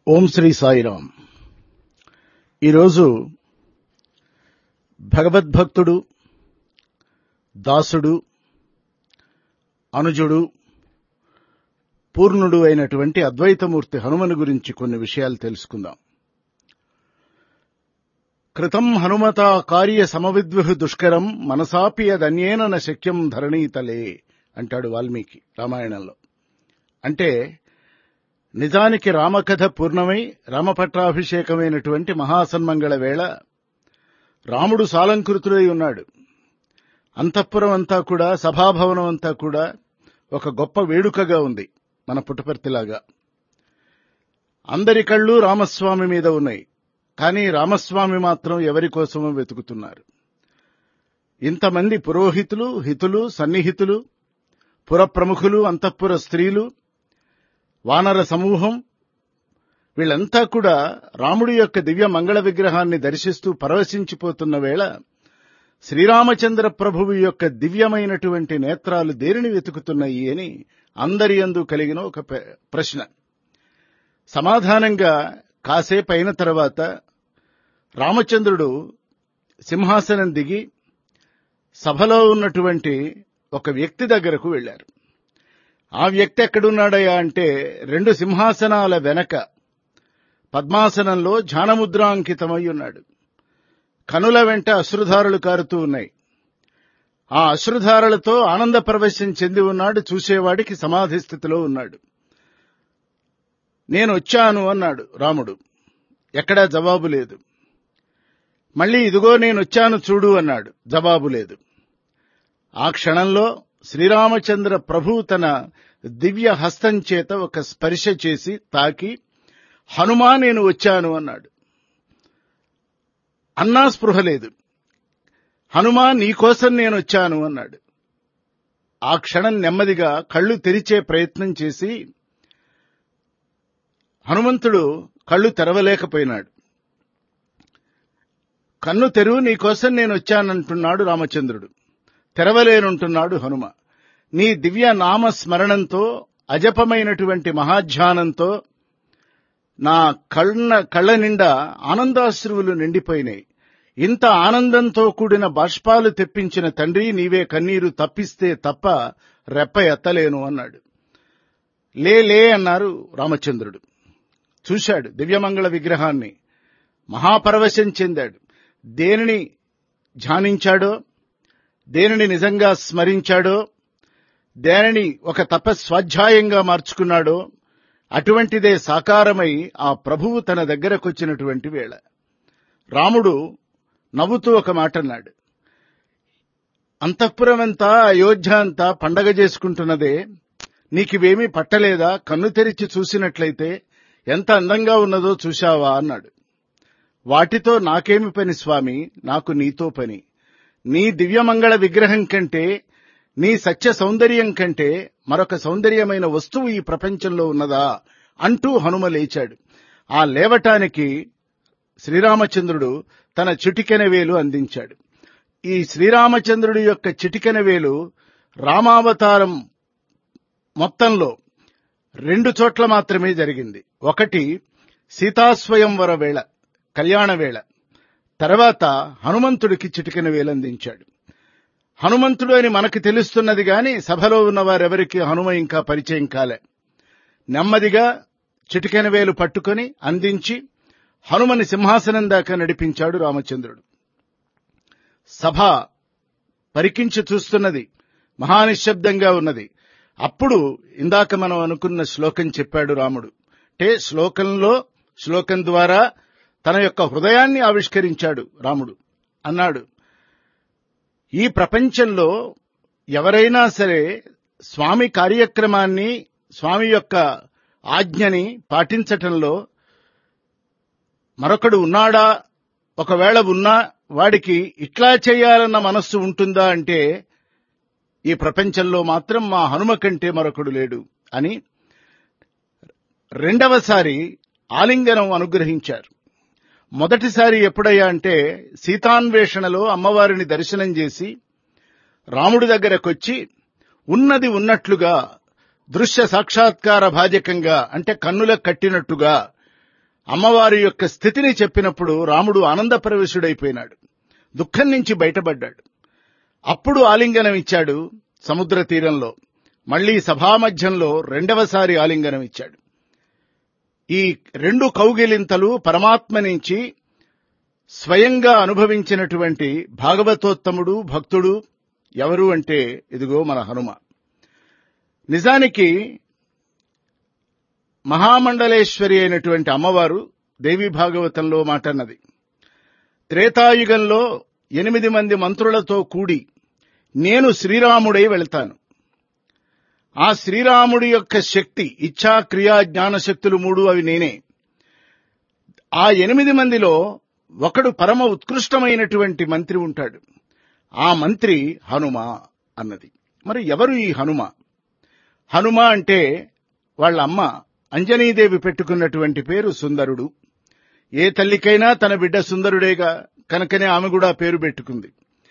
ఓం శ్రీ సాయిరామ్ ఈరోజు భగవద్భక్తుడు దాసుడు అనుజుడు పూర్ణుడు అయినటువంటి అద్వైతమూర్తి హనుమను గురించి కొన్ని విషయాలు తెలుసుకుందాం కృతం హనుమతా కార్య సమవిద్విహు దుష్కరం మనసాపి అదన్యేన న శక్యం ధరణీతలే అంటాడు వాల్మీకి రామాయణంలో అంటే నిజానికి రామకథ పూర్ణమై రామపట్టాభిషేకమైనటువంటి మహాసన్మంగళ వేళ రాముడు సాలంకృతుడై ఉన్నాడు అంతఃపురం అంతా కూడా సభాభవనం అంతా కూడా ఒక గొప్ప వేడుకగా ఉంది మన పుట్టపర్తిలాగా అందరి కళ్ళు రామస్వామి మీద ఉన్నాయి కానీ రామస్వామి మాత్రం ఎవరి కోసమో వెతుకుతున్నారు ఇంతమంది పురోహితులు హితులు సన్నిహితులు పురప్రముఖులు అంతఃపుర స్త్రీలు వానర సమూహం వీళ్ళంతా కూడా రాముడి యొక్క దివ్య మంగళ విగ్రహాన్ని దర్శిస్తూ పరవశించిపోతున్న వేళ శ్రీరామచంద్ర ప్రభువు యొక్క దివ్యమైనటువంటి నేత్రాలు దేనిని వెతుకుతున్నాయి అని అందరి అందు కలిగిన ఒక ప్రశ్న సమాధానంగా కాసేపు అయిన తర్వాత రామచంద్రుడు సింహాసనం దిగి సభలో ఉన్నటువంటి ఒక వ్యక్తి దగ్గరకు వెళ్లారు ఆ వ్యక్తి ఎక్కడున్నాడయ్యా అంటే రెండు సింహాసనాల వెనక పద్మాసనంలో ధ్యానముద్రాంకితమై ఉన్నాడు కనుల వెంట అశ్రుధారులు కారుతూ ఉన్నాయి ఆ అశ్రుధారలతో ఆనంద ప్రవేశం చెంది ఉన్నాడు చూసేవాడికి సమాధి స్థితిలో ఉన్నాడు నేను వచ్చాను అన్నాడు రాముడు ఎక్కడా జవాబు లేదు మళ్ళీ ఇదిగో నేను వచ్చాను చూడు అన్నాడు జవాబు లేదు ఆ క్షణంలో శ్రీరామచంద్ర ప్రభు తన దివ్య హస్తం చేత ఒక స్పర్శ చేసి తాకి హనుమా నేను వచ్చాను అన్నాడు అన్నా స్పృహ లేదు హనుమా నీకోసం నేను వచ్చాను అన్నాడు ఆ క్షణం నెమ్మదిగా కళ్ళు తెరిచే ప్రయత్నం చేసి హనుమంతుడు కళ్ళు తెరవలేకపోయినాడు కన్ను తెరువు నీకోసం నేను వచ్చానంటున్నాడు రామచంద్రుడు తెరవలేనుంటున్నాడు హనుమ నీ దివ్య నామ స్మరణంతో అజపమైనటువంటి మహాధ్యానంతో నా కళ్ళ కళ్ళ నిండా ఆనందాశ్రువులు నిండిపోయినాయి ఇంత ఆనందంతో కూడిన బాష్పాలు తెప్పించిన తండ్రి నీవే కన్నీరు తప్పిస్తే తప్ప రెప్ప ఎత్తలేను అన్నాడు లే లే అన్నారు రామచంద్రుడు చూశాడు దివ్యమంగళ విగ్రహాన్ని మహాపరవశం చెందాడు దేనిని ధ్యానించాడో దేనిని నిజంగా స్మరించాడో దేనిని ఒక తపస్వాధ్యాయంగా మార్చుకున్నాడో అటువంటిదే సాకారమై ఆ ప్రభువు తన దగ్గరకొచ్చినటువంటి వేళ రాముడు నవ్వుతూ ఒక మాట అన్నాడు అంతఃపురమంతా అయోధ్య అంతా పండగ చేసుకుంటున్నదే నీకివేమీ పట్టలేదా కన్ను తెరిచి చూసినట్లయితే ఎంత అందంగా ఉన్నదో చూశావా అన్నాడు వాటితో నాకేమి పని స్వామి నాకు నీతో పని నీ దివ్యమంగళ విగ్రహం కంటే నీ సత్య సౌందర్యం కంటే మరొక సౌందర్యమైన వస్తువు ఈ ప్రపంచంలో ఉన్నదా అంటూ హనుమ లేచాడు ఆ లేవటానికి శ్రీరామచంద్రుడు తన చిటికెన వేలు అందించాడు ఈ శ్రీరామచంద్రుడి యొక్క చిటికెన వేలు రామావతారం మొత్తంలో రెండు చోట్ల మాత్రమే జరిగింది ఒకటి సీతాస్వయంవర వేళ కళ్యాణ వేళ తర్వాత హనుమంతుడికి చిటికెన వేలందించాడు హనుమంతుడు అని మనకు తెలుస్తున్నది గాని సభలో ఉన్న వారెవరికి హనుమ ఇంకా పరిచయం కాలే నెమ్మదిగా చిటికెన వేలు పట్టుకొని అందించి హనుమని సింహాసనం దాకా నడిపించాడు రామచంద్రుడు సభ పరికించి చూస్తున్నది మహానిశ్శబ్దంగా ఉన్నది అప్పుడు ఇందాక మనం అనుకున్న శ్లోకం చెప్పాడు రాముడు అంటే శ్లోకంలో శ్లోకం ద్వారా తన యొక్క హృదయాన్ని ఆవిష్కరించాడు రాముడు అన్నాడు ఈ ప్రపంచంలో ఎవరైనా సరే స్వామి కార్యక్రమాన్ని స్వామి యొక్క ఆజ్ఞని పాటించటంలో మరొకడు ఉన్నాడా ఒకవేళ ఉన్నా వాడికి ఇట్లా చేయాలన్న మనస్సు ఉంటుందా అంటే ఈ ప్రపంచంలో మాత్రం మా హనుమ కంటే మరొకడు లేడు అని రెండవసారి ఆలింగనం అనుగ్రహించారు మొదటిసారి ఎప్పుడయ్యా అంటే సీతాన్వేషణలో అమ్మవారిని దర్శనం చేసి రాముడి దగ్గరకొచ్చి ఉన్నది ఉన్నట్లుగా దృశ్య సాక్షాత్కార భాజకంగా అంటే కన్నుల కట్టినట్టుగా అమ్మవారి యొక్క స్థితిని చెప్పినప్పుడు రాముడు ఆనందపరవశుడైపోయినాడు దుఃఖం నుంచి బయటపడ్డాడు అప్పుడు ఆలింగనం ఇచ్చాడు సముద్ర తీరంలో మళ్లీ సభామధ్యంలో రెండవసారి ఆలింగనం ఇచ్చాడు ఈ రెండు కౌగిలింతలు పరమాత్మ నుంచి స్వయంగా అనుభవించినటువంటి భాగవతోత్తముడు భక్తుడు ఎవరు అంటే ఇదిగో మన హనుమ నిజానికి మహామండలేశ్వరి అయినటువంటి అమ్మవారు దేవి భాగవతంలో మాటన్నది త్రేతాయుగంలో ఎనిమిది మంది మంత్రులతో కూడి నేను శ్రీరాముడై వెళ్తాను ఆ శ్రీరాముడి యొక్క శక్తి ఇచ్ఛా క్రియా జ్ఞాన శక్తులు మూడు అవి నేనే ఆ ఎనిమిది మందిలో ఒకడు పరమ ఉత్కృష్టమైనటువంటి మంత్రి ఉంటాడు ఆ మంత్రి హనుమ అన్నది మరి ఎవరు ఈ హనుమ హనుమ అంటే వాళ్ళ అమ్మ అంజనీదేవి పెట్టుకున్నటువంటి పేరు సుందరుడు ఏ తల్లికైనా తన బిడ్డ సుందరుడేగా కనుకనే ఆమె కూడా పేరు పెట్టుకుంది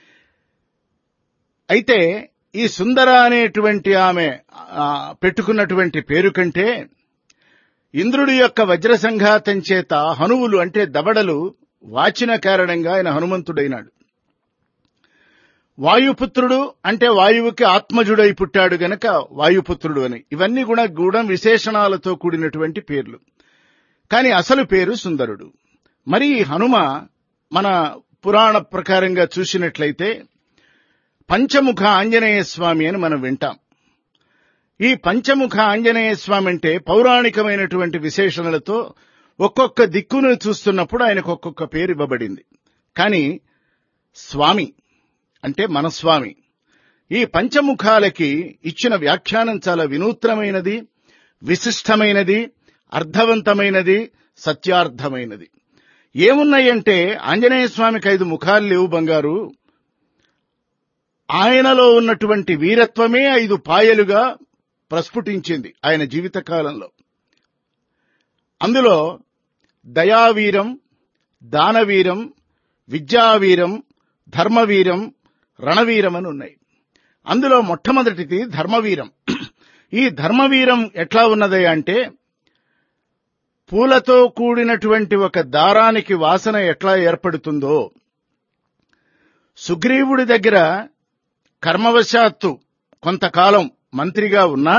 అయితే ఈ సుందర అనేటువంటి ఆమె ఆ, పెట్టుకున్నటువంటి పేరు కంటే ఇంద్రుడి యొక్క వజ్ర సంఘాతం చేత హనువులు అంటే దవడలు వాచిన కారణంగా ఆయన హనుమంతుడైనాడు వాయుపుత్రుడు అంటే వాయువుకి ఆత్మజుడై పుట్టాడు గనక వాయుపుత్రుడు అని ఇవన్నీ కూడా గూఢం విశేషణాలతో కూడినటువంటి పేర్లు కానీ అసలు పేరు సుందరుడు మరి ఈ హనుమ మన పురాణ ప్రకారంగా చూసినట్లయితే పంచముఖ ఆంజనేయ స్వామి అని మనం వింటాం ఈ పంచముఖ ఆంజనేయ స్వామి అంటే పౌరాణికమైనటువంటి విశేషణలతో ఒక్కొక్క దిక్కును చూస్తున్నప్పుడు ఆయనకు ఒక్కొక్క పేరు ఇవ్వబడింది కానీ స్వామి అంటే మన స్వామి ఈ పంచముఖాలకి ఇచ్చిన వ్యాఖ్యానం చాలా వినూత్నమైనది విశిష్టమైనది అర్థవంతమైనది సత్యార్థమైనది ఏమున్నాయంటే ఆంజనేయ స్వామికి ఐదు ముఖాలు లేవు బంగారు ఆయనలో ఉన్నటువంటి వీరత్వమే ఐదు పాయలుగా ప్రస్ఫుటించింది ఆయన జీవితకాలంలో అందులో దయావీరం దానవీరం విద్యావీరం ధర్మవీరం రణవీరం అని ఉన్నాయి అందులో మొట్టమొదటిది ధర్మవీరం ఈ ధర్మవీరం ఎట్లా ఉన్నది అంటే పూలతో కూడినటువంటి ఒక దారానికి వాసన ఎట్లా ఏర్పడుతుందో సుగ్రీవుడి దగ్గర కర్మవశాత్తు కొంతకాలం మంత్రిగా ఉన్నా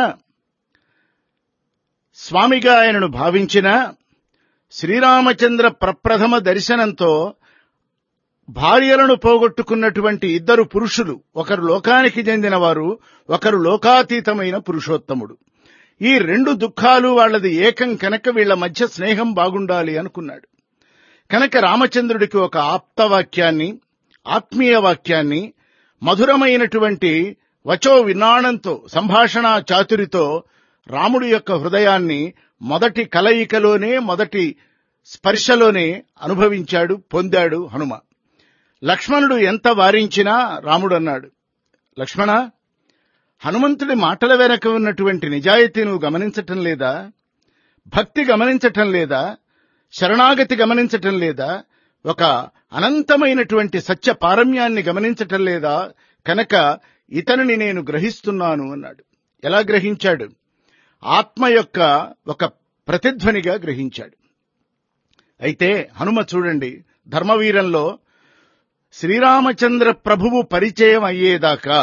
స్వామిగా ఆయనను భావించిన శ్రీరామచంద్ర ప్రప్రథమ దర్శనంతో భార్యలను పోగొట్టుకున్నటువంటి ఇద్దరు పురుషులు ఒకరు లోకానికి చెందినవారు ఒకరు లోకాతీతమైన పురుషోత్తముడు ఈ రెండు దుఃఖాలు వాళ్ళది ఏకం కనుక వీళ్ల మధ్య స్నేహం బాగుండాలి అనుకున్నాడు కనుక రామచంద్రుడికి ఒక ఆప్తవాక్యాన్ని ఆత్మీయ వాక్యాన్ని మధురమైనటువంటి వచో విన్నాణంతో సంభాషణ చాతురితో రాముడి యొక్క హృదయాన్ని మొదటి కలయికలోనే మొదటి స్పర్శలోనే అనుభవించాడు పొందాడు హనుమ లక్ష్మణుడు ఎంత వారించినా రాముడు అన్నాడు లక్ష్మణ హనుమంతుడి మాటల వెనక ఉన్నటువంటి నిజాయితీ నువ్వు గమనించటం లేదా భక్తి గమనించటం లేదా శరణాగతి గమనించటం లేదా ఒక అనంతమైనటువంటి సత్య పారమ్యాన్ని గమనించటం లేదా కనుక ఇతనిని నేను గ్రహిస్తున్నాను అన్నాడు ఎలా గ్రహించాడు ఆత్మ యొక్క ఒక ప్రతిధ్వనిగా గ్రహించాడు అయితే హనుమ చూడండి ధర్మవీరంలో శ్రీరామచంద్ర ప్రభువు పరిచయం అయ్యేదాకా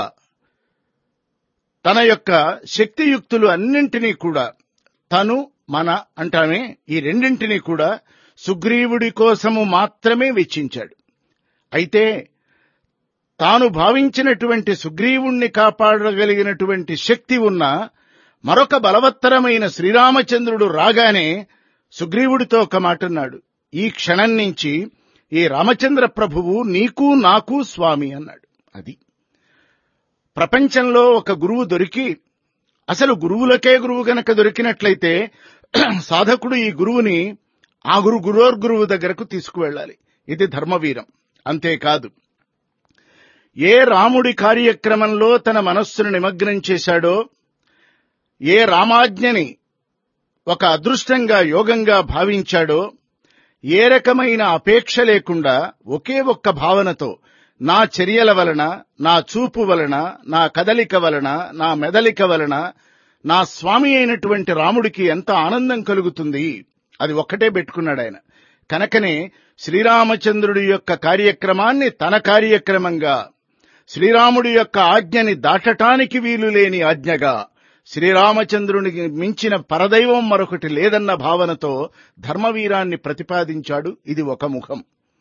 తన యొక్క శక్తియుక్తులు అన్నింటినీ కూడా తను మన అంటామే ఈ రెండింటినీ కూడా సుగ్రీవుడి కోసము మాత్రమే వెచ్చించాడు అయితే తాను భావించినటువంటి సుగ్రీవుణ్ణి కాపాడగలిగినటువంటి శక్తి ఉన్న మరొక బలవత్తరమైన శ్రీరామచంద్రుడు రాగానే సుగ్రీవుడితో ఒక మాట అన్నాడు ఈ క్షణం నుంచి ఈ రామచంద్ర ప్రభువు నీకు నాకు స్వామి అన్నాడు అది ప్రపంచంలో ఒక గురువు దొరికి అసలు గురువులకే గురువు గనక దొరికినట్లయితే సాధకుడు ఈ గురువుని ఆ గురు గురోర్గురువు దగ్గరకు తీసుకువెళ్ళాలి ఇది ధర్మవీరం అంతేకాదు ఏ రాముడి కార్యక్రమంలో తన మనస్సును నిమగ్నం చేశాడో ఏ రామాజ్ఞని ఒక అదృష్టంగా యోగంగా భావించాడో ఏ రకమైన అపేక్ష లేకుండా ఒకే ఒక్క భావనతో నా చర్యల వలన నా చూపు వలన నా కదలిక వలన నా మెదలిక వలన నా స్వామి అయినటువంటి రాముడికి ఎంత ఆనందం కలుగుతుంది అది ఒక్కటే పెట్టుకున్నాడు ఆయన కనుకనే శ్రీరామచంద్రుడి యొక్క కార్యక్రమాన్ని తన కార్యక్రమంగా శ్రీరాముడి యొక్క ఆజ్ఞని దాటటానికి వీలు లేని ఆజ్ఞగా శ్రీరామచంద్రునికి మించిన పరదైవం మరొకటి లేదన్న భావనతో ధర్మవీరాన్ని ప్రతిపాదించాడు ఇది ఒక ముఖం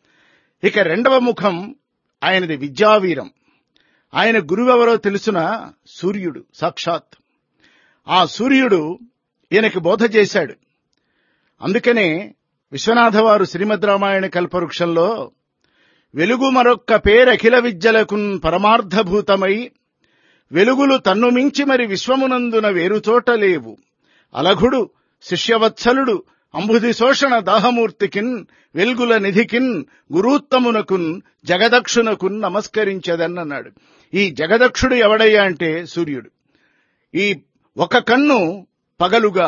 ఇక రెండవ ముఖం ఆయనది విద్యావీరం ఆయన గురువెవరో తెలుసున సూర్యుడు సాక్షాత్ ఆ సూర్యుడు ఈయనకి బోధ చేశాడు అందుకనే విశ్వనాథ వారు శ్రీమద్ రామాయణ కల్పవృక్షంలో వెలుగు మరొక్క పేరఖిల విద్యలకున్ పరమార్థభూతమై వెలుగులు తన్ను మించి మరి విశ్వమునందున వేరుచోట లేవు అలఘుడు శిష్యవత్సలుడు అంబుధి శోషణ దాహమూర్తికిన్ వెల్గుల నిధికిన్ గురూత్తమునకున్ జగదక్షునకున్ నమస్కరించదన్నన్నాడు ఈ జగదక్షుడు ఎవడయ్యా అంటే సూర్యుడు ఈ ఒక కన్ను పగలుగా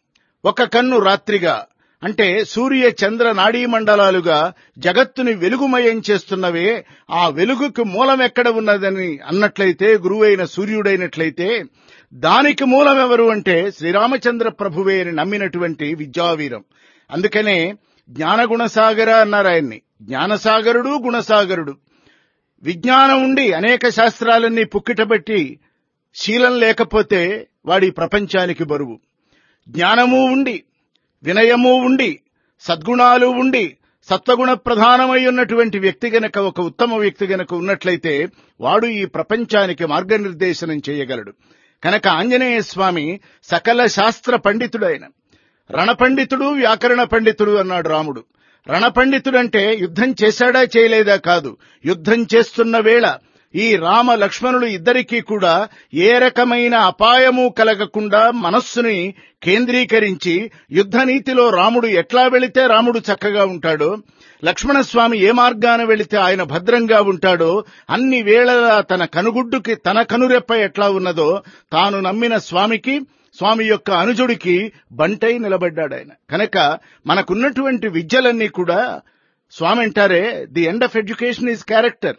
ఒక కన్ను రాత్రిగా అంటే సూర్య చంద్ర నాడీ మండలాలుగా జగత్తుని వెలుగుమయం చేస్తున్నవే ఆ వెలుగుకు మూలం ఎక్కడ ఉన్నదని అన్నట్లయితే గురువైన సూర్యుడైనట్లయితే దానికి మూలం ఎవరు అంటే శ్రీరామచంద్ర ప్రభువే అని నమ్మినటువంటి విద్యావీరం అందుకనే జ్ఞానగుణసాగర అన్నారు ఆయన్ని జ్ఞానసాగరుడు గుణసాగరుడు విజ్ఞానం ఉండి అనేక శాస్త్రాలన్నీ పుక్కిటబెట్టి శీలం లేకపోతే వాడి ప్రపంచానికి బరువు జ్ఞానము ఉండి వినయము ఉండి సద్గుణాలు ఉండి సత్వగుణ ప్రధానమై ఉన్నటువంటి వ్యక్తి గనక ఒక ఉత్తమ వ్యక్తి గనక ఉన్నట్లయితే వాడు ఈ ప్రపంచానికి మార్గనిర్దేశనం చేయగలడు కనుక ఆంజనేయ స్వామి సకల శాస్త్ర పండితుడైన రణపండితుడు వ్యాకరణ పండితుడు అన్నాడు రాముడు రణపండితుడంటే యుద్ధం చేశాడా చేయలేదా కాదు యుద్ధం చేస్తున్న వేళ ఈ రామ లక్ష్మణులు ఇద్దరికీ కూడా ఏ రకమైన అపాయము కలగకుండా మనస్సుని కేంద్రీకరించి యుద్ధ నీతిలో రాముడు ఎట్లా వెళితే రాముడు చక్కగా ఉంటాడో లక్ష్మణస్వామి ఏ మార్గాన వెళితే ఆయన భద్రంగా ఉంటాడో అన్ని వేళలా తన కనుగుడ్డుకి తన కనురెప్ప ఎట్లా ఉన్నదో తాను నమ్మిన స్వామికి స్వామి యొక్క అనుజుడికి బంటై నిలబడ్డాడు ఆయన కనుక మనకున్నటువంటి విద్యలన్నీ కూడా స్వామి అంటారే the end of education is character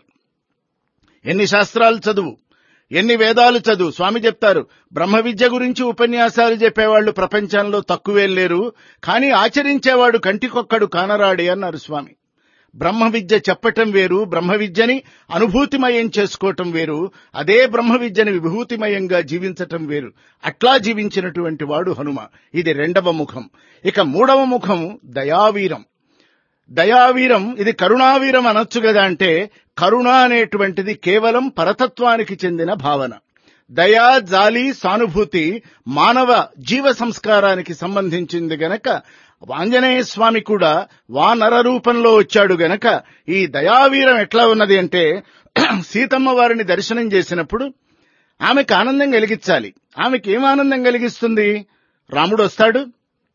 ఎన్ని శాస్త్రాలు చదువు ఎన్ని వేదాలు చదువు స్వామి చెప్తారు బ్రహ్మ విద్య గురించి ఉపన్యాసాలు చెప్పేవాళ్లు ప్రపంచంలో తక్కువే లేరు కానీ ఆచరించేవాడు కంటికొక్కడు కానరాడే అన్నారు స్వామి బ్రహ్మ విద్య చెప్పటం వేరు బ్రహ్మ విద్యని అనుభూతిమయం చేసుకోవటం వేరు అదే బ్రహ్మ విద్యని విభూతిమయంగా జీవించటం వేరు అట్లా జీవించినటువంటి వాడు హనుమ ఇది రెండవ ముఖం ఇక మూడవ ముఖం దయావీరం దయావీరం ఇది కరుణావీరం అనొచ్చు కదా అంటే కరుణ అనేటువంటిది కేవలం పరతత్వానికి చెందిన భావన దయా జాలి సానుభూతి మానవ జీవ సంస్కారానికి సంబంధించింది గనక ఆంజనేయ స్వామి కూడా వానర రూపంలో వచ్చాడు గనక ఈ దయావీరం ఎట్లా ఉన్నది అంటే సీతమ్మ వారిని దర్శనం చేసినప్పుడు ఆమెకు ఆనందం కలిగించాలి ఆమెకి ఏం ఆనందం కలిగిస్తుంది రాముడు వస్తాడు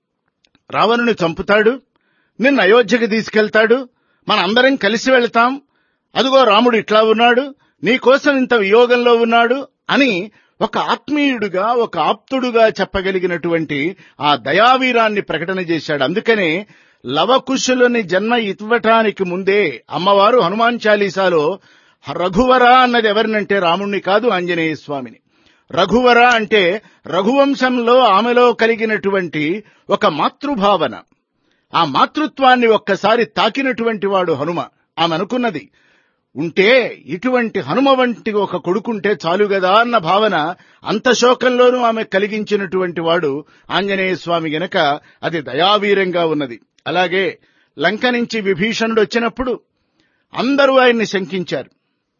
రావణుని చంపుతాడు నిన్ను అయోధ్యకి తీసుకెళ్తాడు మన అందరం కలిసి వెళ్తాం అదిగో రాముడు ఇట్లా ఉన్నాడు నీకోసం ఇంత వియోగంలో ఉన్నాడు అని ఒక ఆత్మీయుడుగా ఒక ఆప్తుడుగా చెప్పగలిగినటువంటి ఆ దయావీరాన్ని ప్రకటన చేశాడు అందుకనే లవకుశులని జన్మ ఇవ్వటానికి ముందే అమ్మవారు హనుమాన్ చాలీసాలో రఘువర అన్నది ఎవరినంటే రాముణ్ణి కాదు ఆంజనేయ స్వామిని రఘువర అంటే రఘువంశంలో ఆమెలో కలిగినటువంటి ఒక మాతృభావన ఆ మాతృత్వాన్ని ఒక్కసారి తాకినటువంటి వాడు హనుమ ఆమె అనుకున్నది ఉంటే ఇటువంటి హనుమ వంటి ఒక కొడుకుంటే చాలు గదా అన్న భావన అంత శోకంలోనూ ఆమె కలిగించినటువంటి వాడు ఆంజనేయ స్వామి గనక అది దయావీరంగా ఉన్నది అలాగే లంక నుంచి విభీషణుడు వచ్చినప్పుడు అందరూ ఆయన్ని శంకించారు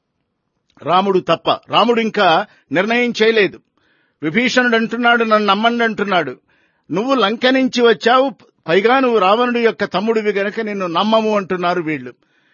రాముడు తప్ప రాముడు ఇంకా నిర్ణయం చేయలేదు విభీషణుడు అంటున్నాడు నన్ను నమ్మండి అంటున్నాడు నువ్వు లంక నుంచి వచ్చావు పైగా నువ్వు రావణుడి యొక్క తమ్ముడివి గనక నిన్ను నమ్మము అంటున్నారు వీళ్ళు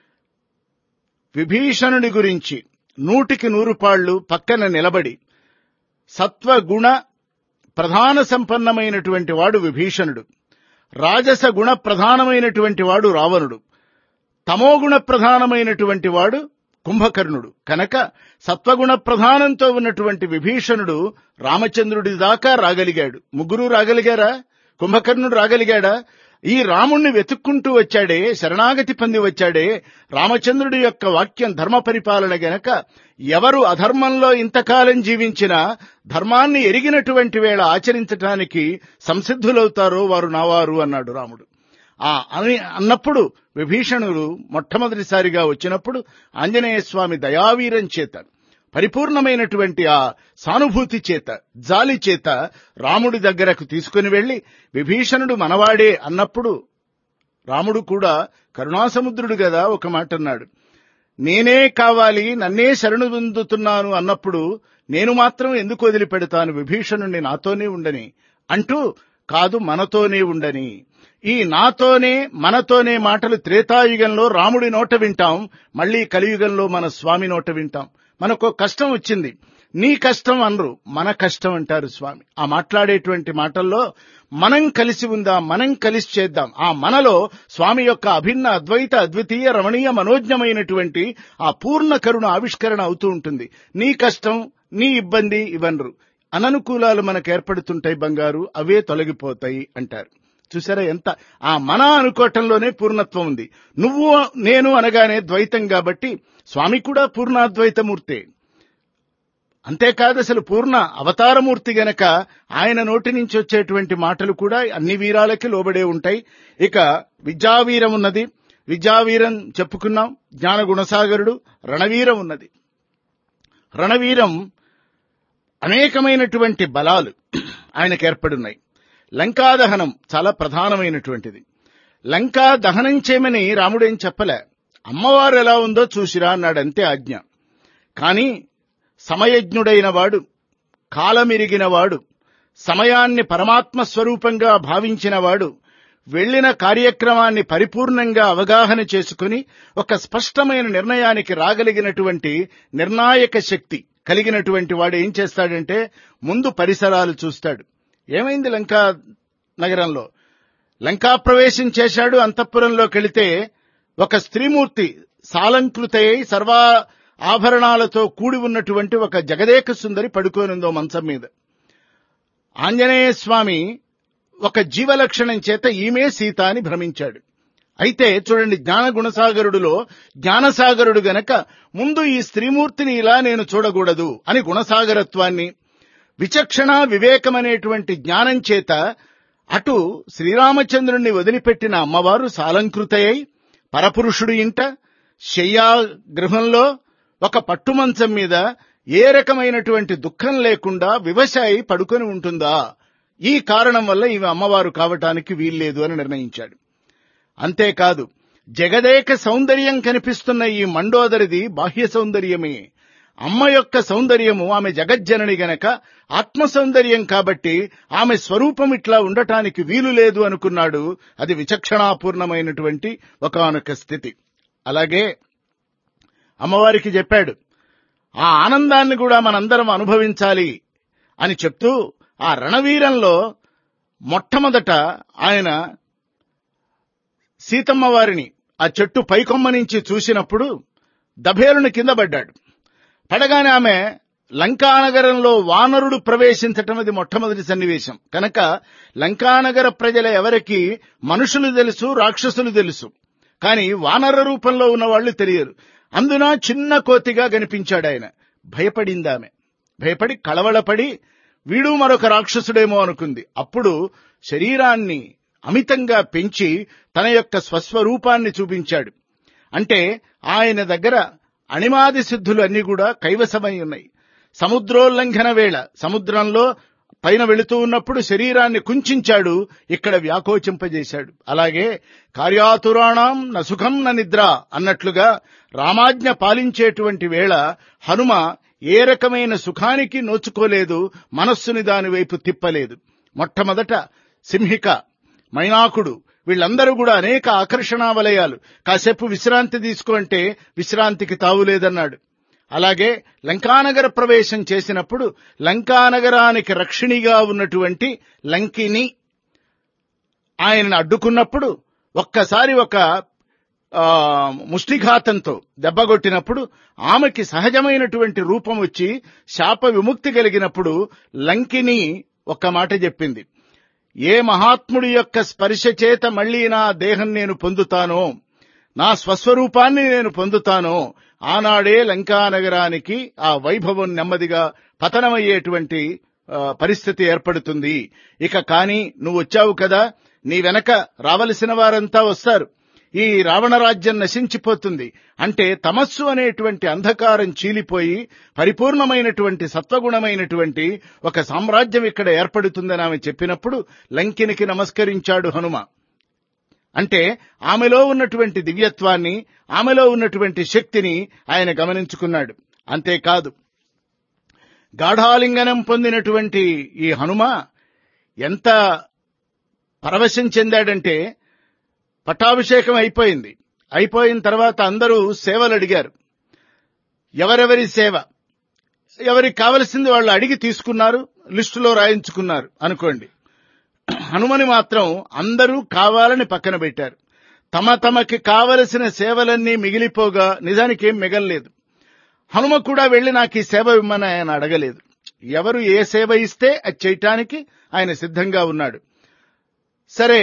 విభీషణుడి గురించి నూటికి నూరు పాళ్లు పక్కన నిలబడి సత్వగుణ ప్రధాన సంపన్నమైనటువంటి వాడు విభీషణుడు రాజస గుణ ప్రధానమైనటువంటి వాడు రావణుడు తమోగుణ ప్రధానమైనటువంటి వాడు కుంభకర్ణుడు కనుక సత్వగుణ ప్రధానంతో ఉన్నటువంటి విభీషణుడు రామచంద్రుడి దాకా రాగలిగాడు ముగ్గురు రాగలిగారా కుంభకర్ణుడు రాగలిగాడా ఈ రాముణ్ణి వెతుక్కుంటూ వచ్చాడే శరణాగతి పొంది వచ్చాడే రామచంద్రుడి యొక్క వాక్యం ధర్మ పరిపాలన గనక ఎవరు అధర్మంలో ఇంతకాలం జీవించినా ధర్మాన్ని ఎరిగినటువంటి వేళ ఆచరించటానికి సంసిద్ధులవుతారో వారు నావారు అన్నాడు రాముడు ఆ అని అన్నప్పుడు విభీషణుడు మొట్టమొదటిసారిగా వచ్చినప్పుడు ఆంజనేయ స్వామి దయావీరం చేత పరిపూర్ణమైనటువంటి ఆ సానుభూతి చేత జాలి చేత రాముడి దగ్గరకు తీసుకుని వెళ్లి విభీషణుడు మనవాడే అన్నప్పుడు రాముడు కూడా కరుణాసముద్రుడు కదా ఒక మాట అన్నాడు నేనే కావాలి నన్నే శరణు పొందుతున్నాను అన్నప్పుడు నేను మాత్రం ఎందుకు వదిలిపెడతాను విభీషణుణ్ణి నాతోనే ఉండని అంటూ కాదు మనతోనే ఉండని ఈ నాతోనే మనతోనే మాటలు త్రేతాయుగంలో రాముడి నోట వింటాం మళ్ళీ కలియుగంలో మన స్వామి నోట వింటాం మనకు కష్టం వచ్చింది నీ కష్టం అనరు మన కష్టం అంటారు స్వామి ఆ మాట్లాడేటువంటి మాటల్లో మనం కలిసి ఉందాం మనం కలిసి చేద్దాం ఆ మనలో స్వామి యొక్క అభిన్న అద్వైత అద్వితీయ రమణీయ మనోజ్ఞమైనటువంటి ఆ పూర్ణ కరుణ ఆవిష్కరణ అవుతూ ఉంటుంది నీ కష్టం నీ ఇబ్బంది ఇవనరు అననుకూలాలు మనకు ఏర్పడుతుంటాయి బంగారు అవే తొలగిపోతాయి అంటారు చూసారా ఎంత ఆ మన అనుకోవటంలోనే పూర్ణత్వం ఉంది నువ్వు నేను అనగానే ద్వైతం కాబట్టి స్వామి కూడా పూర్ణాద్వైతమూర్తే అంతేకాదు అసలు పూర్ణ అవతారమూర్తి గనక ఆయన నోటి నుంచి వచ్చేటువంటి మాటలు కూడా అన్ని వీరాలకి లోబడే ఉంటాయి ఇక విద్యావీరం ఉన్నది విద్యావీరం చెప్పుకున్నాం జ్ఞాన గుణసాగరుడు రణవీరం ఉన్నది రణవీరం అనేకమైనటువంటి బలాలు ఆయనకు ఏర్పడున్నాయి లంకా దహనం చాలా ప్రధానమైనటువంటిది లంకా దహనం చేయమని రాముడేం చెప్పలే అమ్మవారు ఎలా ఉందో చూసిరా అన్నాడు అంతే ఆజ్ఞ కానీ సమయజ్ఞుడైన వాడు కాలమిరిగిన వాడు సమయాన్ని పరమాత్మ స్వరూపంగా భావించిన వాడు వెళ్లిన కార్యక్రమాన్ని పరిపూర్ణంగా అవగాహన చేసుకుని ఒక స్పష్టమైన నిర్ణయానికి రాగలిగినటువంటి నిర్ణాయక శక్తి కలిగినటువంటి వాడు ఏం చేస్తాడంటే ముందు పరిసరాలు చూస్తాడు ఏమైంది లంకా నగరంలో లంకా ప్రవేశం చేశాడు అంతఃపురంలోకి వెళితే ఒక స్త్రీమూర్తి సాలంకృతయ్యి సర్వా ఆభరణాలతో కూడి ఉన్నటువంటి ఒక జగదేక సుందరి పడుకోనుందో మంచం మీద ఆంజనేయ స్వామి ఒక జీవలక్షణం చేత ఈమె సీత అని భ్రమించాడు అయితే చూడండి జ్ఞాన గుణసాగరుడులో జ్ఞానసాగరుడు గనక ముందు ఈ స్త్రీమూర్తిని ఇలా నేను చూడకూడదు అని గుణసాగరత్వాన్ని విచక్షణ వివేకమనేటువంటి జ్ఞానం చేత అటు శ్రీరామచంద్రుణ్ణి వదిలిపెట్టిన అమ్మవారు సాలంకృతయ్యి పరపురుషుడు ఇంట శయ్యా గృహంలో ఒక పట్టుమంచం మీద ఏ రకమైనటువంటి దుఃఖం లేకుండా వివశాయి పడుకొని ఉంటుందా ఈ కారణం వల్ల ఈమె అమ్మవారు కావటానికి వీల్లేదు అని నిర్ణయించాడు అంతేకాదు జగదేక సౌందర్యం కనిపిస్తున్న ఈ మండోదరిది బాహ్య సౌందర్యమే అమ్మ యొక్క సౌందర్యము ఆమె జగజ్జనని గనక ఆత్మ సౌందర్యం కాబట్టి ఆమె స్వరూపం ఇట్లా ఉండటానికి వీలు లేదు అనుకున్నాడు అది విచక్షణాపూర్ణమైనటువంటి ఒకనొక స్థితి అలాగే అమ్మవారికి చెప్పాడు ఆ ఆనందాన్ని కూడా మనందరం అనుభవించాలి అని చెప్తూ ఆ రణవీరంలో మొట్టమొదట ఆయన సీతమ్మ వారిని ఆ చెట్టు పైకొమ్మ నుంచి చూసినప్పుడు దభేరుని కింద పడ్డాడు పడగానే ఆమె లంకానగరంలో వానరుడు ప్రవేశించటం అది మొట్టమొదటి సన్నివేశం కనుక లంకానగర ప్రజల ఎవరికి మనుషులు తెలుసు రాక్షసులు తెలుసు కానీ వానర రూపంలో ఉన్న వాళ్ళు తెలియరు అందున చిన్న కోతిగా కనిపించాడు ఆయన భయపడిందామె భయపడి కళవళపడి వీడు మరొక రాక్షసుడేమో అనుకుంది అప్పుడు శరీరాన్ని అమితంగా పెంచి తన యొక్క స్వస్వరూపాన్ని చూపించాడు అంటే ఆయన దగ్గర అణిమాది సిద్ధులు అన్ని కూడా కైవసమై ఉన్నాయి సముద్రోల్లంఘన వేళ సముద్రంలో పైన వెళుతూ ఉన్నప్పుడు శరీరాన్ని కుంచాడు ఇక్కడ వ్యాకోచింపజేశాడు అలాగే కార్యాతురాణం న సుఖం న నిద్ర అన్నట్లుగా రామాజ్ఞ పాలించేటువంటి వేళ హనుమ ఏ రకమైన సుఖానికి నోచుకోలేదు మనస్సుని దాని వైపు తిప్పలేదు మొట్టమొదట సింహిక మైనాకుడు వీళ్ళందరూ కూడా అనేక ఆకర్షణా వలయాలు కాసేపు విశ్రాంతి తీసుకుంటే విశ్రాంతికి తావులేదన్నాడు అలాగే లంకానగర ప్రవేశం చేసినప్పుడు లంకానగరానికి రక్షిణిగా ఉన్నటువంటి లంకిని ఆయనను అడ్డుకున్నప్పుడు ఒక్కసారి ఒక ముష్టిఘాతంతో దెబ్బగొట్టినప్పుడు ఆమెకి సహజమైనటువంటి రూపం వచ్చి శాప విముక్తి కలిగినప్పుడు లంకిని ఒక్క మాట చెప్పింది ఏ మహాత్ముడి యొక్క స్పర్శ చేత మళ్లీ నా దేహం నేను పొందుతానో నా స్వస్వరూపాన్ని నేను పొందుతానో ఆనాడే లంకా నగరానికి ఆ వైభవం నెమ్మదిగా పతనమయ్యేటువంటి ఆ, పరిస్థితి ఏర్పడుతుంది ఇక కానీ నువ్వు వచ్చావు కదా నీ వెనక రావలసిన వారంతా వస్తారు ఈ రావణ రాజ్యం నశించిపోతుంది అంటే తమస్సు అనేటువంటి అంధకారం చీలిపోయి పరిపూర్ణమైనటువంటి సత్వగుణమైనటువంటి ఒక సామ్రాజ్యం ఇక్కడ ఏర్పడుతుందని ఆమె చెప్పినప్పుడు లంకినికి నమస్కరించాడు హనుమ అంటే ఆమెలో ఉన్నటువంటి దివ్యత్వాన్ని ఆమెలో ఉన్నటువంటి శక్తిని ఆయన గమనించుకున్నాడు అంతేకాదు గాఢాలింగనం పొందినటువంటి ఈ హనుమ ఎంత పరవశం చెందాడంటే పట్టాభిషేకం అయిపోయింది అయిపోయిన తర్వాత అందరూ సేవలు అడిగారు ఎవరెవరి సేవ ఎవరికి కావలసింది వాళ్ళు అడిగి తీసుకున్నారు లిస్టులో రాయించుకున్నారు అనుకోండి హనుమని మాత్రం అందరూ కావాలని పక్కన పెట్టారు తమ తమకి కావలసిన సేవలన్నీ మిగిలిపోగా నిజానికి ఏం మిగల్లేదు హనుమ కూడా వెళ్లి నాకు ఈ సేవ ఇమ్మని ఆయన అడగలేదు ఎవరు ఏ సేవ ఇస్తే అది చేయటానికి ఆయన సిద్ధంగా ఉన్నాడు సరే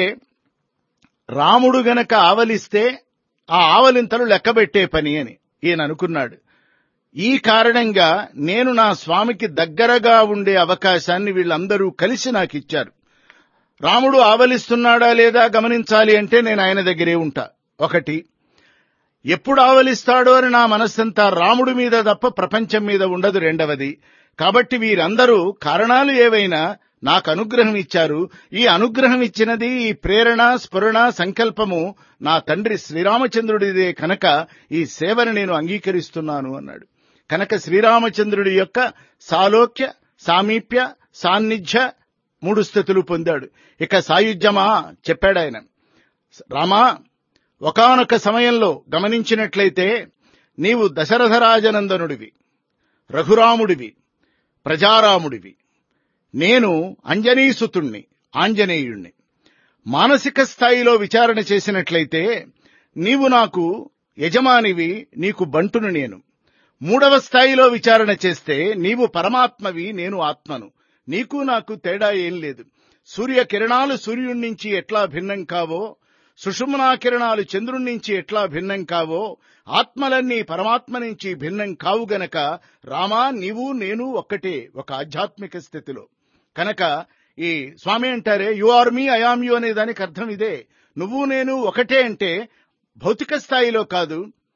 రాముడు గనక ఆవలిస్తే ఆ ఆవలింతలు లెక్కబెట్టే పని అని ఈయన అనుకున్నాడు ఈ కారణంగా నేను నా స్వామికి దగ్గరగా ఉండే అవకాశాన్ని వీళ్ళందరూ కలిసి నాకు ఇచ్చారు రాముడు ఆవలిస్తున్నాడా లేదా గమనించాలి అంటే నేను ఆయన దగ్గరే ఉంటా ఒకటి ఎప్పుడు ఆవలిస్తాడో అని నా మనస్సంతా రాముడి మీద తప్ప ప్రపంచం మీద ఉండదు రెండవది కాబట్టి వీరందరూ కారణాలు ఏవైనా నాకు అనుగ్రహం ఇచ్చారు ఈ అనుగ్రహం ఇచ్చినది ఈ ప్రేరణ స్ఫురణ సంకల్పము నా తండ్రి శ్రీరామచంద్రుడిదే కనుక ఈ సేవను నేను అంగీకరిస్తున్నాను అన్నాడు కనుక శ్రీరామచంద్రుడి యొక్క సాలోక్య సామీప్య సాన్నిధ్య మూడు స్థితులు పొందాడు ఇక సాయుధ్యమా చెప్పాడాయన రామా ఒకానొక సమయంలో గమనించినట్లయితే నీవు దశరథరాజనందనుడివి రఘురాముడివి ప్రజారాముడివి నేను అంజనీసుతుణ్ణి ఆంజనేయుణ్ణి మానసిక స్థాయిలో విచారణ చేసినట్లయితే నీవు నాకు యజమానివి నీకు బంటును నేను మూడవ స్థాయిలో విచారణ చేస్తే నీవు పరమాత్మవి నేను ఆత్మను నీకు నాకు తేడా ఏం లేదు సూర్య కిరణాలు సూర్యుడి నుంచి ఎట్లా భిన్నం కావో సుషుమ్నా కిరణాలు చంద్రుడి నుంచి ఎట్లా భిన్నం కావో ఆత్మలన్నీ పరమాత్మ నుంచి భిన్నం కావు గనక రామా నీవు నేను ఒక్కటే ఒక ఆధ్యాత్మిక స్థితిలో కనుక ఈ స్వామి అంటారే you are me I am you అనే దానికి అర్థం ఇదే నువ్వు నేను ఒకటే అంటే భౌతిక స్థాయిలో కాదు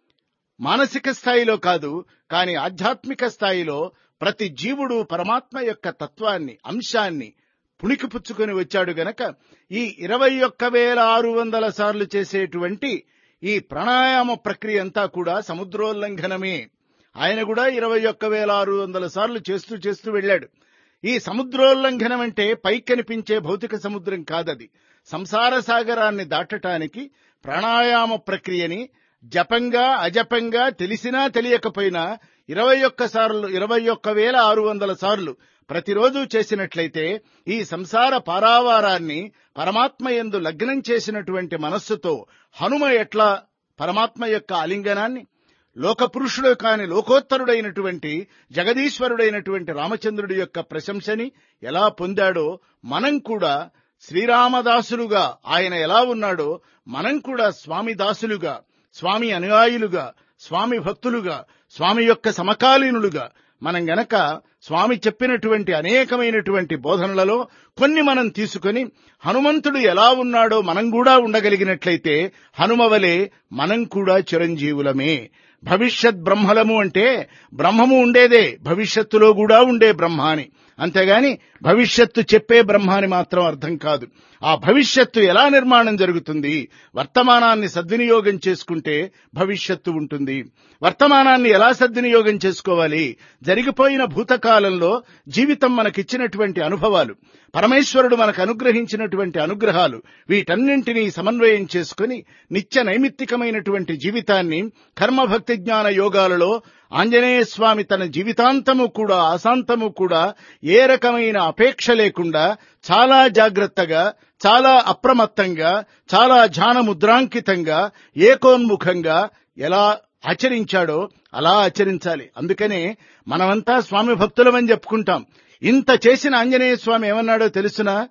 మానసిక స్థాయిలో కాదు కానీ ఆధ్యాత్మిక స్థాయిలో ప్రతి జీవుడు పరమాత్మ యొక్క తత్వాన్ని అంశాన్ని పుణికిపుచ్చుకొని వచ్చాడు గనక ఈ ఇరవై ఒక్క వేల ఆరు వందల సార్లు చేసేటువంటి ఈ ప్రాణాయామ ప్రక్రియ అంతా కూడా సముద్రోల్లంఘనమే ఆయన కూడా ఇరవై ఒక్క వేల ఆరు వందల సార్లు చేస్తూ చేస్తూ వెళ్ళాడు ఈ సముద్రోల్లంఘనం అంటే పైకి కనిపించే భౌతిక సముద్రం కాదది సంసార సాగరాన్ని దాటటానికి ప్రాణాయామ ప్రక్రియని జపంగా అజపంగా తెలిసినా తెలియకపోయినా ఇరవై ఒక్క సార్లు ఇరవై ఒక్క వేల ఆరు వందల సార్లు ప్రతిరోజు చేసినట్లయితే ఈ సంసార పారావారాన్ని పరమాత్మ యందు లగ్నం చేసినటువంటి మనస్సుతో హనుమ ఎట్లా పరమాత్మ యొక్క ఆలింగనాన్ని లోకపురుషుడు కాని లోకోత్తరుడైనటువంటి జగదీశ్వరుడైనటువంటి రామచంద్రుడి యొక్క ప్రశంసని ఎలా పొందాడో మనం కూడా శ్రీరామదాసులుగా ఆయన ఎలా ఉన్నాడో మనం కూడా స్వామి దాసులుగా స్వామి అనుయాయులుగా స్వామి భక్తులుగా స్వామి యొక్క సమకాలీనులుగా మనం గనక స్వామి చెప్పినటువంటి అనేకమైనటువంటి బోధనలలో కొన్ని మనం తీసుకొని హనుమంతుడు ఎలా ఉన్నాడో మనం కూడా ఉండగలిగినట్లయితే హనుమవలే మనం కూడా చిరంజీవులమే భవిష్యత్ బ్రహ్మలము అంటే బ్రహ్మము ఉండేదే భవిష్యత్తులో కూడా ఉండే బ్రహ్మ అని అంతేగాని భవిష్యత్తు చెప్పే బ్రహ్మ అని మాత్రం అర్థం కాదు ఆ భవిష్యత్తు ఎలా నిర్మాణం జరుగుతుంది వర్తమానాన్ని సద్వినియోగం చేసుకుంటే భవిష్యత్తు ఉంటుంది వర్తమానాన్ని ఎలా సద్వినియోగం చేసుకోవాలి జరిగిపోయిన భూతకాలంలో జీవితం మనకిచ్చినటువంటి అనుభవాలు పరమేశ్వరుడు మనకు అనుగ్రహించినటువంటి అనుగ్రహాలు వీటన్నింటినీ సమన్వయం చేసుకుని నిత్య నైమిత్తికమైనటువంటి జీవితాన్ని కర్మభక్తి జ్ఞాన యోగాలలో ఆంజనేయ స్వామి తన జీవితాంతము కూడా ఆశాంతము కూడా ఏ రకమైన అపేక్ష లేకుండా చాలా జాగ్రత్తగా చాలా అప్రమత్తంగా చాలా ధ్యాన ముద్రాంకితంగా ఏకోన్ముఖంగా ఎలా ఆచరించాడో అలా ఆచరించాలి అందుకనే మనమంతా స్వామి భక్తులమని చెప్పుకుంటాం ఇంత చేసిన ఆంజనేయ స్వామి ఏమన్నాడో తెలుసునా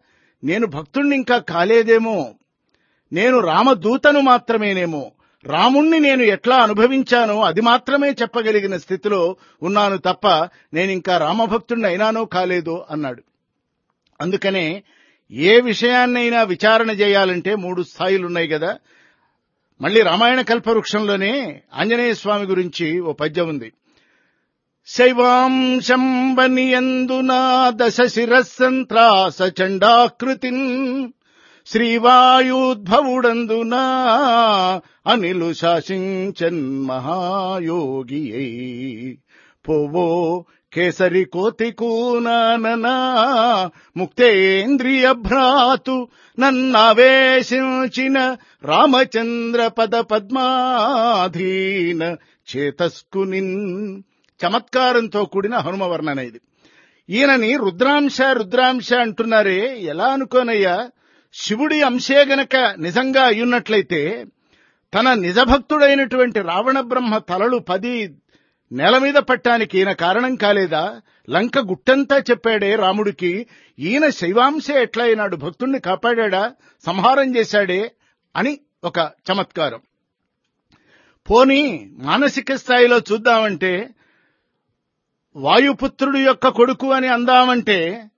నేను భక్తుణ్ణి ఇంకా కాలేదేమో నేను రామదూతను మాత్రమేనేమో రాముణ్ణి నేను ఎట్లా అనుభవించానో అది మాత్రమే చెప్పగలిగిన స్థితిలో ఉన్నాను తప్ప నేను ఇంకా రామభక్తుణ్ణి అయినానో కాలేదో అన్నాడు అందుకనే ఏ విషయాన్నైనా విచారణ చేయాలంటే మూడు స్థాయిలు ఉన్నాయి కదా మళ్ళీ రామాయణ కల్పవృక్షంలోనే ఆంజనేయ స్వామి గురించి ఓ పద్యం ఉంది శైవాంశంబనియందునా దశ శిరస్సంత్రాస చండాకృతిన్ శ్రీవాయుద్భవుడందునా అనిలు శాసించన్ మహాయోగి పోవో కేసరి కోతి కూననా ముక్తేంద్రియ భ్రాతు నన్నావేశించిన రామచంద్ర పద పద్మాధీన చేతస్కునిన్ చమత్కారంతో కూడిన హనుమ వర్ణన ఇది ఈయనని రుద్రాంశ రుద్రాంశ అంటున్నారే ఎలా అనుకోనయ్యా శివుడి అంశే గనక నిజంగా అయ్యున్నట్లయితే తన నిజభక్తుడైనటువంటి రావణ బ్రహ్మ తలలు పది నేల మీద పట్టానికి ఈయన కారణం కాలేదా లంక గుట్టంతా చెప్పాడే రాముడికి ఈయన శైవాంశే ఎట్లా అయినాడు భక్తుణ్ణి కాపాడా సంహారం చేశాడే అని ఒక చమత్కారం పోని మానసిక స్థాయిలో చూద్దామంటే వాయుపుత్రుడు యొక్క కొడుకు అని అందామంటే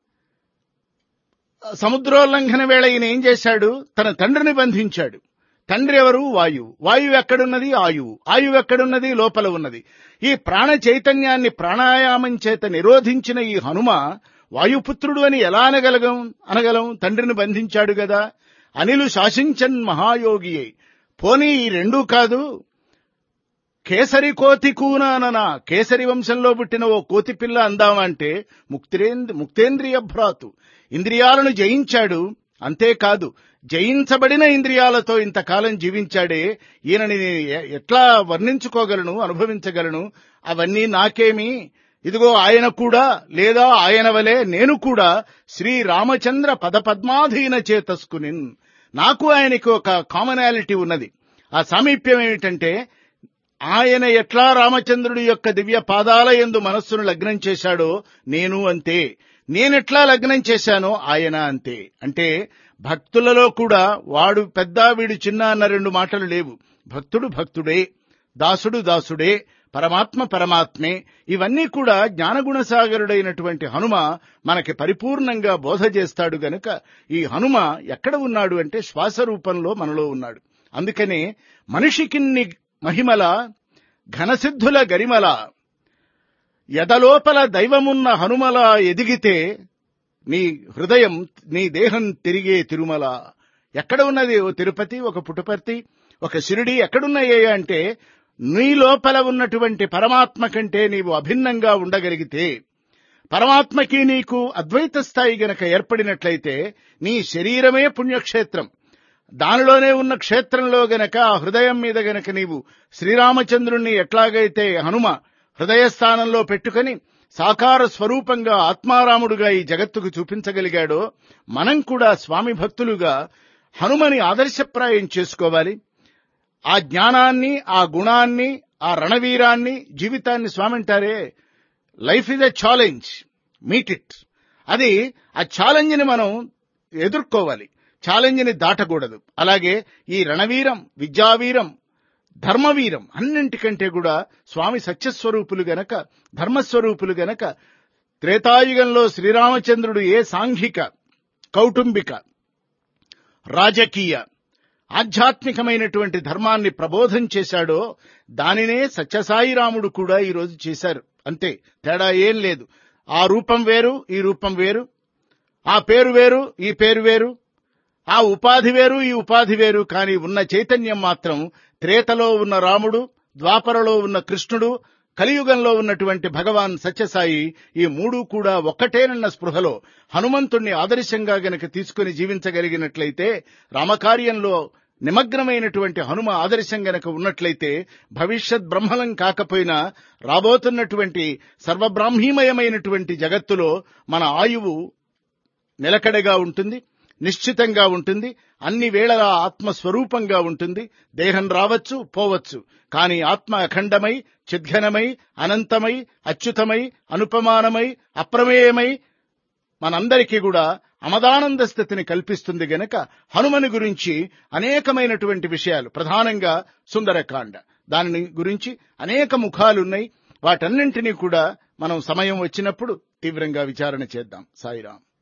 సముద్రోల్లంఘన వేళ ఈయన ఏం చేశాడు తన తండ్రిని బంధించాడు తండ్రి ఎవరు వాయువు వాయువు ఎక్కడున్నది ఆయువు ఆయువు ఎక్కడున్నది లోపల ఉన్నది ఈ ప్రాణ చైతన్యాన్ని ప్రాణాయామం చేత నిరోధించిన ఈ హనుమ వాయుపుత్రుడు అని ఎలా అనగలగం అనగలం తండ్రిని బంధించాడు కదా అనిలు శాసించన్ మహాయోగి పోనీ ఈ రెండూ కాదు కేసరి కోతి కూనానన కేసరి వంశంలో పుట్టిన ఓ కోతి పిల్ల అందామంటే ముక్తిరేంద్ర ముక్తేంద్రియ భ్రాతు ఇంద్రియాలను జయించాడు అంతేకాదు జయించబడిన ఇంద్రియాలతో ఇంతకాలం జీవించాడే ఈయనని ఎట్లా వర్ణించుకోగలను అనుభవించగలను అవన్నీ నాకేమి ఇదిగో ఆయన కూడా లేదా ఆయన వలె నేను కూడా శ్రీ రామచంద్ర పదపద్మాధీన చేతస్కునిన్ నాకు ఆయనకి ఒక కామనాలిటీ ఉన్నది ఆ సామీప్యం ఏమిటంటే ఆయన ఎట్లా రామచంద్రుడి యొక్క దివ్య పాదాల ఎందు మనస్సును లగ్నం చేశాడో నేను అంతే నేనెట్లా లగ్నం చేశానో ఆయన అంతే అంటే భక్తులలో కూడా వాడు పెద్ద వీడు చిన్న అన్న రెండు మాటలు లేవు భక్తుడు భక్తుడే దాసుడు దాసుడే పరమాత్మ పరమాత్మే ఇవన్నీ కూడా జ్ఞానగుణసాగరుడైనటువంటి హనుమ మనకి పరిపూర్ణంగా బోధ చేస్తాడు గనుక ఈ హనుమ ఎక్కడ ఉన్నాడు అంటే శ్వాస రూపంలో మనలో ఉన్నాడు అందుకనే మనిషికిన్ని మహిమల ఘనసిద్ధుల గరిమల ఎదలోపల దైవమున్న హనుమల ఎదిగితే నీ హృదయం నీ దేహం తిరిగే తిరుమల ఎక్కడ ఉన్నది ఓ తిరుపతి ఒక పుటపర్తి ఒక షిరిడి ఎక్కడున్నాయే అంటే నీ లోపల ఉన్నటువంటి పరమాత్మ కంటే నీవు అభిన్నంగా ఉండగలిగితే పరమాత్మకి నీకు అద్వైత స్థాయి గనక ఏర్పడినట్లయితే నీ శరీరమే పుణ్యక్షేత్రం దానిలోనే ఉన్న క్షేత్రంలో గనక ఆ హృదయం మీద గనక నీవు శ్రీరామచంద్రుణ్ణి ఎట్లాగైతే హనుమ హృదయస్థానంలో పెట్టుకొని సాకార స్వరూపంగా ఆత్మారాముడుగా ఈ జగత్తుకు చూపించగలిగాడో మనం కూడా స్వామి భక్తులుగా హనుమని ఆదర్శప్రాయం చేసుకోవాలి ఆ జ్ఞానాన్ని ఆ గుణాన్ని ఆ రణవీరాన్ని జీవితాన్ని స్వామి అంటారే life is a challenge meet it అది ఆ ఛాలెంజ్ని మనం ఎదుర్కోవాలి ఛాలెంజ్ని దాటకూడదు అలాగే ఈ రణవీరం విద్యావీరం ధర్మవీరం అన్నింటికంటే కూడా స్వామి సత్యస్వరూపులు గనక ధర్మస్వరూపులు గనక త్రేతాయుగంలో శ్రీరామచంద్రుడు ఏ సాంఘిక కౌటుంబిక రాజకీయ ఆధ్యాత్మికమైనటువంటి ధర్మాన్ని ప్రబోధం చేశాడో దానినే సత్యసాయి రాముడు కూడా ఈరోజు చేశారు అంతే తేడా ఏం లేదు ఆ రూపం వేరు ఈ రూపం వేరు ఆ పేరు వేరు ఈ పేరు వేరు ఆ ఉపాధి వేరు ఈ ఉపాధి వేరు కానీ ఉన్న చైతన్యం మాత్రం త్రేతలో ఉన్న రాముడు ద్వాపరలో ఉన్న కృష్ణుడు కలియుగంలో ఉన్నటువంటి భగవాన్ సత్యసాయి ఈ మూడు కూడా ఒక్కటేనన్న స్పృహలో హనుమంతుణ్ణి ఆదర్శంగా గనక తీసుకుని జీవించగలిగినట్లయితే రామకార్యంలో నిమగ్నమైనటువంటి హనుమ ఆదర్శం గనక ఉన్నట్లయితే భవిష్యత్ బ్రహ్మలం కాకపోయినా రాబోతున్నటువంటి సర్వబ్రాహ్మీమయమైనటువంటి జగత్తులో మన ఆయువు నిలకడగా ఉంటుంది నిశ్చితంగా ఉంటుంది అన్ని వేళలా ఆత్మస్వరూపంగా ఉంటుంది దేహం రావచ్చు పోవచ్చు కానీ ఆత్మ అఖండమై చిద్ఘనమై అనంతమై అచ్యుతమై అనుపమానమై అప్రమేయమై మనందరికీ కూడా అమదానంద స్థితిని కల్పిస్తుంది గనక హనుమని గురించి అనేకమైనటువంటి విషయాలు ప్రధానంగా సుందరకాండ దాని గురించి అనేక ముఖాలున్నాయి వాటన్నింటినీ కూడా మనం సమయం వచ్చినప్పుడు తీవ్రంగా విచారణ చేద్దాం సాయిరాం